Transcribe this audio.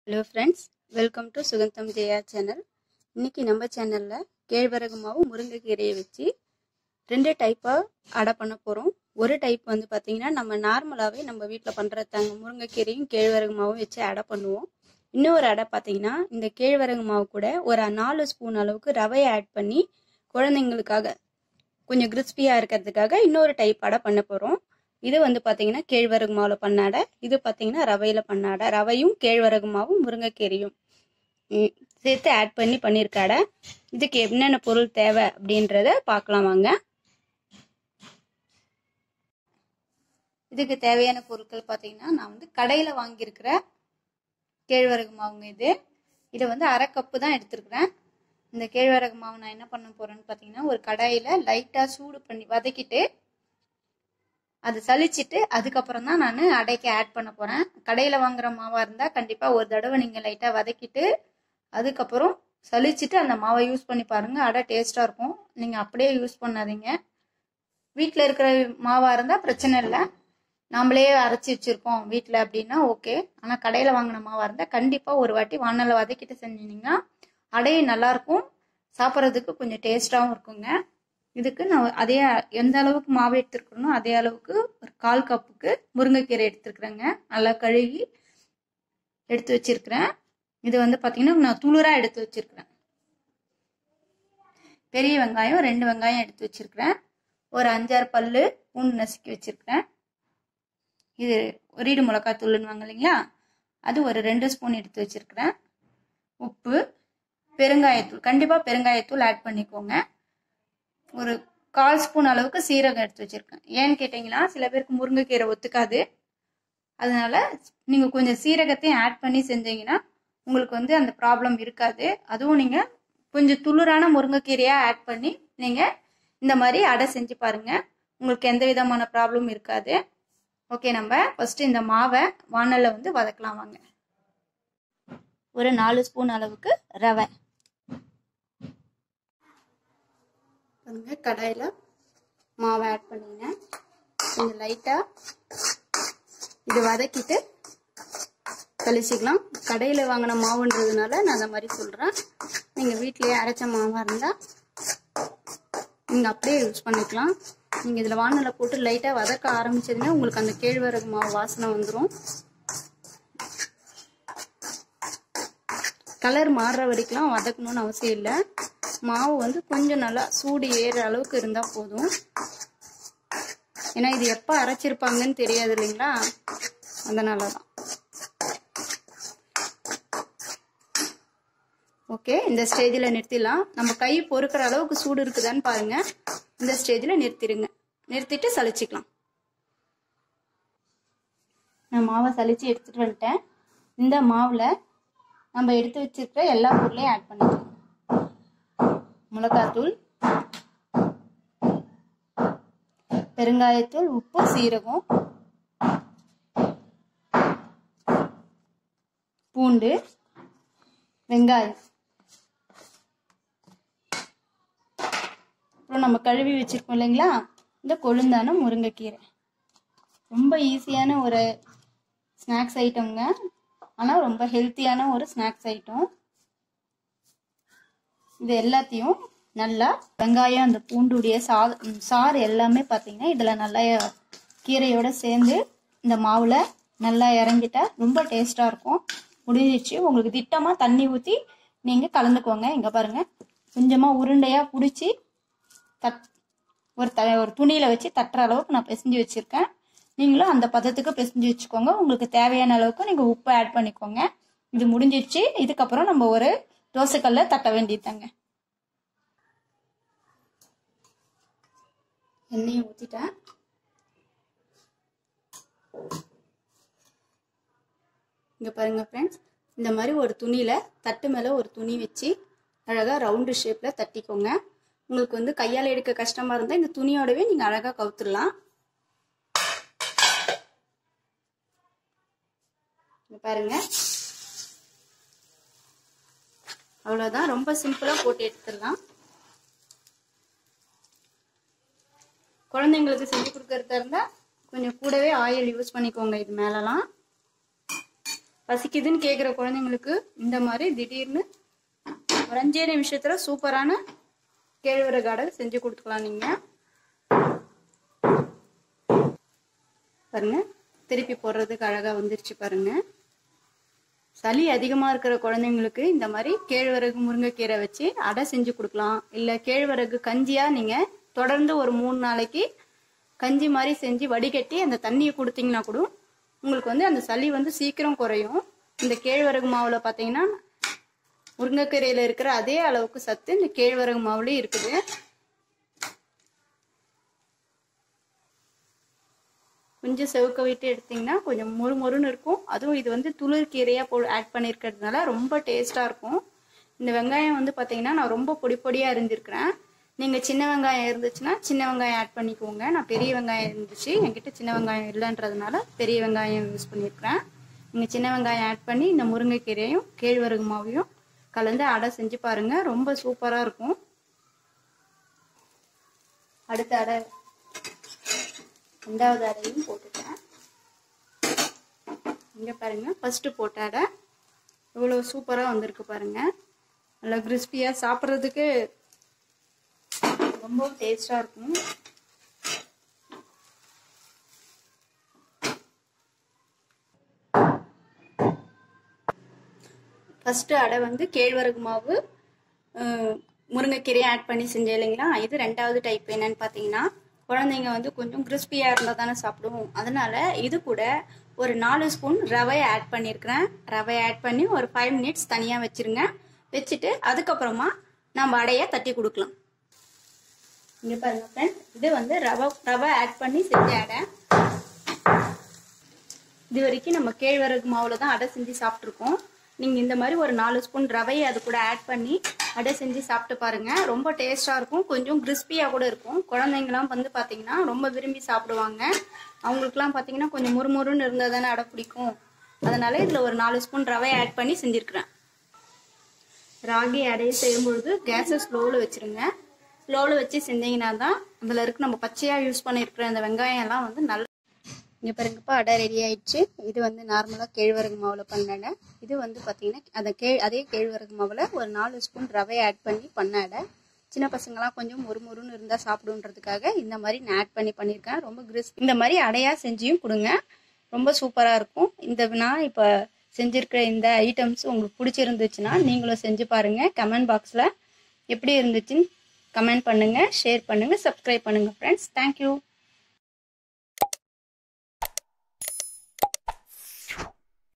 hello friends welcome to Sugandham Jaya channel இன்னைக்கு நம்ம சேனலில் கேழ்வரகு மாவு முருங்கைக்கீரையை வச்சு ரெண்டு டைப்பாக அடை பண்ண போகிறோம் ஒரு டைப் வந்து பார்த்திங்கன்னா நம்ம நார்மலாகவே நம்ம வீட்டில் பண்ணுற தாங்க முருங்கைக்கீரையும் கேழ்வரகு மாவும் வச்சு அடை பண்ணுவோம் இன்னொரு அடை பார்த்தீங்கன்னா இந்த கேழ்வரகு மாவு கூட ஒரு நாலு ஸ்பூன் அளவுக்கு ரவையை ஆட் பண்ணி குழந்தைங்களுக்காக கொஞ்சம் கிறிஸ்பியாக இருக்கிறதுக்காக இன்னொரு டைப் அடை பண்ண போகிறோம் இது வந்து பார்த்தீங்கன்னா கேழ்வரகு மாவில் பண்ண அடை இது பார்த்தீங்கன்னா ரவையில் பண்ண அடை ரவையும் கேழ்வரகு மாவும் முருங்கைக்கீரையும் ம், சேர்த்து ஆட் பண்ணி பண்ணியிருக்க அடை இதுக்கு என்னென்ன பொருள் தேவை அப்படின்றத பார்க்கலாம் வாங்க இதுக்கு தேவையான பொருட்கள் பார்த்தீங்கன்னா நான் வந்து கடையில் வாங்கியிருக்கிற கேழ்வரகு மாவுங்க இது இதை வந்து அரை கப்பு தான் எடுத்திருக்கிறேன் இந்த கேழ்வரகு மாவு நான் என்ன பண்ண போறேன்னு பார்த்தீங்கன்னா ஒரு கடாயில் லைட்டாக சூடு பண்ணி வதக்கிட்டு அது சலிச்சிட்டு அதுக்கப்புறம் தான் நான் அடைக்கு ஆட் பண்ண போகிறேன் கடையில் வாங்குற மாவாக இருந்தால் கண்டிப்பாக ஒரு தடவை நீங்கள் லைட்டாக வதக்கிட்டு அதுக்கப்புறம் சலிச்சிட்டு அந்த மாவை யூஸ் பண்ணி பாருங்கள் அடை டேஸ்ட்டாக இருக்கும் நீங்கள் அப்படியே யூஸ் பண்ணாதீங்க வீட்டில் இருக்கிற மாவாக இருந்தால் பிரச்சனை இல்லை நாமளே அரைச்சி வச்சுருக்கோம் வீட்டில் அப்படின்னா ஓகே ஆனால் கடையில் வாங்கின மாவாக இருந்தால் கண்டிப்பாக ஒரு வாட்டி வானலில் வதக்கிட்டு செஞ்சிங்கன்னா அடையும் நல்லாயிருக்கும் சாப்பிட்றதுக்கு கொஞ்சம் டேஸ்ட்டாகவும் இருக்குங்க இதுக்கு நான் அதே எந்த அளவுக்கு மாவு எடுத்துருக்கணும் அதே அளவுக்கு ஒரு கால் கப்புக்கு முருங்கைக்கீரை எடுத்துருக்குறேங்க நல்லா கழுகி எடுத்து வச்சிருக்கிறேன் இது வந்து பார்த்தீங்கன்னா நான் துளுராக எடுத்து வச்சிருக்கிறேன் பெரிய வெங்காயம் ரெண்டு வெங்காயம் எடுத்து வச்சிருக்கிறேன் ஒரு அஞ்சாறு பல்லு பூண்டு நசுக்கி வச்சிருக்கிறேன் இது ஒரு ஈடு மிளகாய் தூள்னுவாங்க இல்லைங்களா அது ஒரு ரெண்டு ஸ்பூன் எடுத்து வச்சிருக்கிறேன் உப்பு பெருங்காயத்தூள் கண்டிப்பாக பெருங்காயத்தூள் ஆட் பண்ணிக்கோங்க ஒரு கால் ஸ்பூன் அளவுக்கு சீரகம் எடுத்து வச்சிருக்கேன் ஏன்னு கேட்டிங்கன்னா சில பேருக்கு முருங்கைக்கீரை ஒத்துக்காது அதனால நீங்கள் கொஞ்சம் சீரகத்தையும் ஆட் பண்ணி செஞ்சீங்கன்னா உங்களுக்கு வந்து அந்த ப்ராப்ளம் இருக்காது அதுவும் நீங்கள் கொஞ்சம் துளிரான முருங்கைக்கீரையாக ஆட் பண்ணி நீங்கள் இந்த மாதிரி அடை செஞ்சு பாருங்கள் உங்களுக்கு எந்த விதமான ப்ராப்ளம் இருக்காது ஓகே நம்ம ஃபஸ்ட்டு இந்த மாவை வானலில் வந்து வதக்கலாம் வாங்க ஒரு நாலு ஸ்பூன் அளவுக்கு ரவை பாருங்க கடாயில் மாவை ஆட் பண்ணிங்க கொஞ்சம் லைட்டாக இது வதக்கிட்டு கழிச்சிக்கலாம் கடையில் வாங்கின மாவுன்றதுனால நான் அந்த மாதிரி சொல்கிறேன் நீங்கள் வீட்டிலேயே அரைச்ச மாவாக இருந்தால் நீங்கள் அப்படியே யூஸ் பண்ணிக்கலாம் நீங்கள் இதில் வானலில் போட்டு லைட்டாக வதக்க ஆரம்பிச்சதுமே உங்களுக்கு அந்த கேழ்வரகு மாவு வாசனை வந்துடும் கலர் மாறுற வரைக்கும்லாம் வதக்கணும்னு அவசியம் இல்லை மாவு வந்து கொஞ்சம் நல்லா சூடு ஏறுற அளவுக்கு இருந்தால் போதும் ஏன்னா இது எப்போ அரைச்சிருப்பாங்கன்னு தெரியாது இல்லைங்களா அதனால தான் ஓகே இந்த ஸ்டேஜில் நிறுத்திடலாம் நம்ம கை பொறுக்கிற அளவுக்கு சூடு இருக்குதான்னு பாருங்க இந்த ஸ்டேஜில் நிறுத்திடுங்க நிறுத்திட்டு சலிச்சிக்கலாம் நான் மாவை சலிச்சு எடுத்துட்டு வந்துட்டேன் இந்த மாவில் நம்ம எடுத்து வச்சிருக்கிற எல்லா பொருளையும் ஆட் பண்ணிக்கலாம் மிளகாத்தூள் பெருங்காயத்தூள் உப்பு சீரகம் பூண்டு வெங்காயம் அப்புறம் நம்ம கழுவி வச்சிருக்கோம் இல்லைங்களா இந்த கொழுந்தான முருங்கைக்கீரை ரொம்ப ஈஸியான ஒரு ஸ்நாக்ஸ் ஐட்டம்ங்க ஆனால் ரொம்ப ஹெல்த்தியான ஒரு ஸ்நாக்ஸ் ஐட்டம் இது எல்லாத்தையும் நல்லா வெங்காயம் அந்த பூண்டுடைய சா சாறு எல்லாமே பார்த்தீங்கன்னா இதில் நல்லா கீரையோட சேர்ந்து இந்த மாவில் நல்லா இறங்கிட்டா ரொம்ப டேஸ்ட்டாக இருக்கும் முடிஞ்சிச்சு உங்களுக்கு திட்டமாக தண்ணி ஊற்றி நீங்கள் கலந்துக்கோங்க இங்கே பாருங்கள் கொஞ்சமாக உருண்டையாக பிடிச்சி தட் ஒரு த ஒரு துணியில் வச்சு தட்டுற அளவுக்கு நான் பிசைஞ்சு வச்சுருக்கேன் நீங்களும் அந்த பதத்துக்கு பிசைஞ்சு வச்சுக்கோங்க உங்களுக்கு தேவையான அளவுக்கு நீங்கள் உப்பு ஆட் பண்ணிக்கோங்க இது முடிஞ்சிடுச்சு இதுக்கப்புறம் நம்ம ஒரு தோசைக்கல்ல தட்ட வேண்டியதாங்க எண்ணெயை ஊற்றிட்டேன் இங்கே பாருங்கள் ஃப்ரெண்ட்ஸ் இந்த மாதிரி ஒரு துணியில் தட்டு மேலே ஒரு துணி வச்சு அழகாக ரவுண்டு ஷேப்பில் தட்டிக்கோங்க உங்களுக்கு வந்து கையால் எடுக்க கஷ்டமாக இருந்தால் இந்த துணியோடவே நீங்கள் அழகாக கவுத்துடலாம் பாருங்க அவ்வளோதான் ரொம்ப சிம்பிளாக போட்டு எடுத்துடலாம் குழந்தைங்களுக்கு செஞ்சு கொடுக்கறதா இருந்தால் கொஞ்சம் கூடவே ஆயில் யூஸ் பண்ணிக்கோங்க இது மேலலாம் பசிக்குதுன்னு கேட்குற குழந்தைங்களுக்கு இந்த மாதிரி திடீர்னு ஒரு அஞ்சே நிமிஷத்துல சூப்பரான கேழ்வரகு அடை செஞ்சு கொடுத்துக்கலாம் நீங்க பாருங்க திருப்பி போடுறதுக்கு அழகா வந்துருச்சு பாருங்க சளி அதிகமா இருக்கிற குழந்தைங்களுக்கு இந்த மாதிரி கேழ்வரகு முருங்கைக்கீரை வச்சு அடை செஞ்சு கொடுக்கலாம் இல்ல கேழ்வரகு கஞ்சியா நீங்க தொடர்ந்து ஒரு மூணு நாளைக்கு கஞ்சி மாதிரி செஞ்சு வடிகட்டி அந்த தண்ணியை கொடுத்தீங்கன்னா கூட உங்களுக்கு வந்து அந்த சளி வந்து சீக்கிரம் குறையும் இந்த கேழ்வரகு மாவுல பாத்தீங்கன்னா முருங்கைக்கீரையில இருக்கிற அதே அளவுக்கு சத்து இந்த கேழ்வரகு மாவுலயும் இருக்குது கொஞ்சம் செவுக்க விட்டு எடுத்தீங்கன்னா கொஞ்சம் மொறு மொறுன்னு இருக்கும் அதுவும் இது வந்து துளிர் கீரையாக போ ஆட் பண்ணியிருக்கிறதுனால ரொம்ப டேஸ்ட்டாக இருக்கும் இந்த வெங்காயம் வந்து பார்த்தீங்கன்னா நான் ரொம்ப பொடி பொடியாக இருந்திருக்கிறேன் நீங்கள் சின்ன வெங்காயம் இருந்துச்சுன்னா சின்ன வெங்காயம் ஆட் பண்ணிக்கோங்க நான் பெரிய வெங்காயம் இருந்துச்சு என்கிட்ட சின்ன வெங்காயம் இல்லைன்றதுனால பெரிய வெங்காயம் யூஸ் பண்ணியிருக்கிறேன் நீங்கள் சின்ன வெங்காயம் ஆட் பண்ணி இந்த முருங்கைக்கீரையும் கேழ்வரகு மாவையும் கலந்து அடை செஞ்சு பாருங்க ரொம்ப சூப்பராக இருக்கும் அடுத்த அடை ரெண்டாவது அடையும் போட்டுட்டேன் இங்கே பாருங்க ஃபர்ஸ்ட் போட்ட அடை இவ்வளோ சூப்பராக வந்திருக்கு பாருங்க நல்லா கிறிஸ்பியாக சாப்பிட்றதுக்கு ரொம்ப டேஸ்டாக இருக்கும் ஃபர்ஸ்ட் அடை வந்து கேழ்வரகு மாவு அஹ், முருங்கைக்கீரையை ஆட் பண்ணி செஞ்சேன் இல்லைங்களா இது ரெண்டாவது டைப் என்னன்னு பார்த்தீங்கன்னா குழந்தைங்க வந்து கொஞ்சம் கிறிஸ்பியாக இருந்தால் தானே சாப்பிடுவோம் அதனால இது கூட ஒரு நாலு ஸ்பூன் ரவையை ஆட் பண்ணியிருக்கிறேன் ரவை ஆட் பண்ணி ஒரு ஃபைவ் மினிட்ஸ் தனியாக வச்சிருங்க வச்சுட்டு அதுக்கப்புறமா நம்ம அடையை தட்டி கொடுக்கலாம் இங்கே பாருங்க ஃப்ரெண்ட் இது வந்து ரவை ரவை ஆட் பண்ணி செஞ்ச அடை இது வரைக்கும் நம்ம கேழ்வரகு மாவுல தான் அடை செஞ்சு சாப்பிட்ருக்கோம் நீங்க இந்த மாதிரி ஒரு நாலு ஸ்பூன் ரவையை அது கூட ஆட் பண்ணி அடை செஞ்சு சாப்பிட்டு பாருங்க ரொம்ப டேஸ்டா இருக்கும் கொஞ்சம் கிறிஸ்பியா கூட இருக்கும் குழந்தைங்கலாம் வந்து பாத்தீங்கன்னா ரொம்ப விரும்பி சாப்பிடுவாங்க அவங்களுக்குலாம் பாத்தீங்கன்னா கொஞ்சம் முறுமுறுன்னு இருந்தால் தானே அடை பிடிக்கும் அதனால இதுல ஒரு நாலு ஸ்பூன் ரவையை ஆட் பண்ணி செஞ்சிருக்கிறேன் ராகி அடையை செய்யும் பொழுது கேஸை ஸ்லோவில் வச்சிருங்க ஸ்லோவில் வச்சு செஞ்சீங்கன்னா தான் அதில் இருக்க நம்ம பச்சையாக யூஸ் பண்ணியிருக்கிற அந்த வெங்காயம் எல்லாம் வந்து நல்ல இங்கே பாருங்கப்பா அடை ரெடி ஆயிடுச்சு இது வந்து நார்மலாக கேழ்வரகு மாவில் பண்ண அடை இது வந்து பார்த்தீங்கன்னா அந்த கே அதே கேழ்வரகு மாவில் ஒரு நாலு ஸ்பூன் ரவை ஆட் பண்ணி பண்ண அடை சின்ன பசங்களாம் கொஞ்சம் முறுமுறுன்னு இருந்தால் சாப்பிடுன்றதுக்காக இந்த மாதிரி நான் ஆட் பண்ணி பண்ணியிருக்கேன் ரொம்ப கிறிஸ்பி இந்த மாதிரி அடையாக செஞ்சியும் கொடுங்க ரொம்ப சூப்பராக இருக்கும் இந்த நான் இப்போ செஞ்சிருக்கிற இந்த ஐட்டம்ஸ் உங்களுக்கு பிடிச்சிருந்துச்சுன்னா நீங்களும் செஞ்சு பாருங்கள் கமெண்ட் பாக்ஸில் எப்படி இருந்துச்சுன்னு கமெண்ட் பண்ணுங்கள் ஷேர் பண்ணுங்கள் சப்ஸ்கிரைப் பண்ணுங்கள் ஃப்ரெண்ட்ஸ் தேங்க்யூ